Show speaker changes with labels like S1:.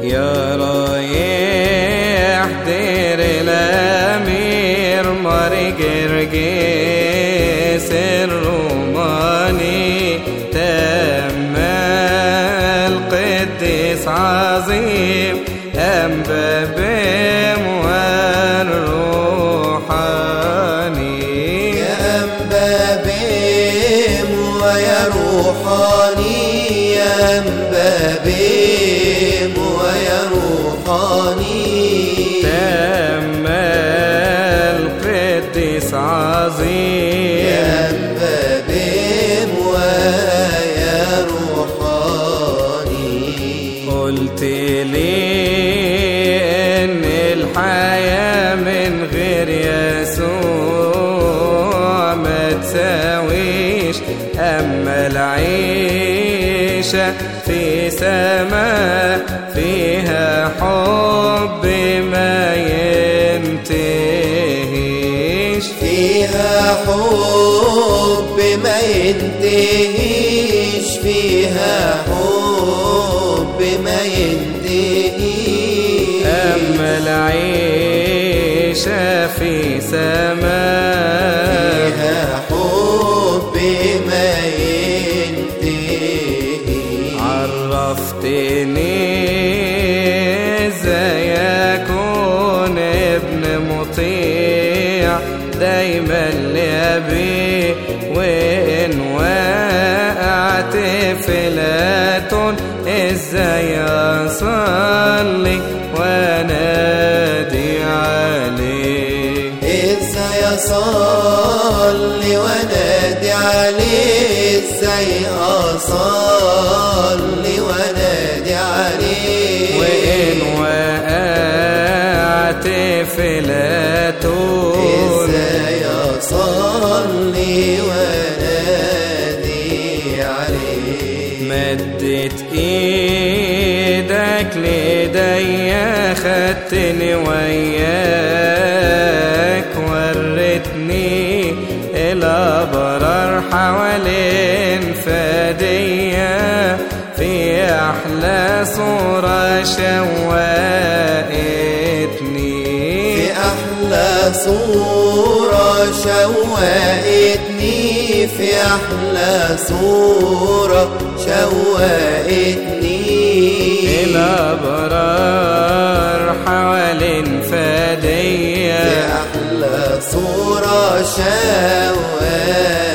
S1: يا رايح دير الامير ماري قرقيس الروماني تم القديس عظيم أنبا بهم والروحاني
S2: يا أنبا بهم ويا روحاني يا أنبا بهم ويا روحاني
S1: تم القديس عظيم
S2: يا أنبا بهم ويا روحاني
S1: قلت لي ان الحياة من غير يسوع ما تساويش اما العيشة في سماء فيها حب ما ينتهيش
S2: فيها حب ما ينتهيش فيها حب ما ينتهيش
S1: أما العيشة في سماء
S2: فيها حب ما ينتهيش
S1: عرفتني ازاي اكون ابن مطيع دايما لأبي وإن وقعت في لاتون ازاي اصلي وانادي عليه
S2: ازاي اصلي وانادي عليه ازاي اصلي وانادي عليه
S1: وإن وقعت في لاتون
S2: ازاي اصلي وانادي عليه
S1: مدت ايدك ليديا خدتني وياك ورتني الابرار حوالين فدية في احلى صورة شوقتني
S2: في احلى صورة شوقتني في احلى صورة شوقتني
S1: الابرار حوالين فدية
S2: في احلى صورة شوقتني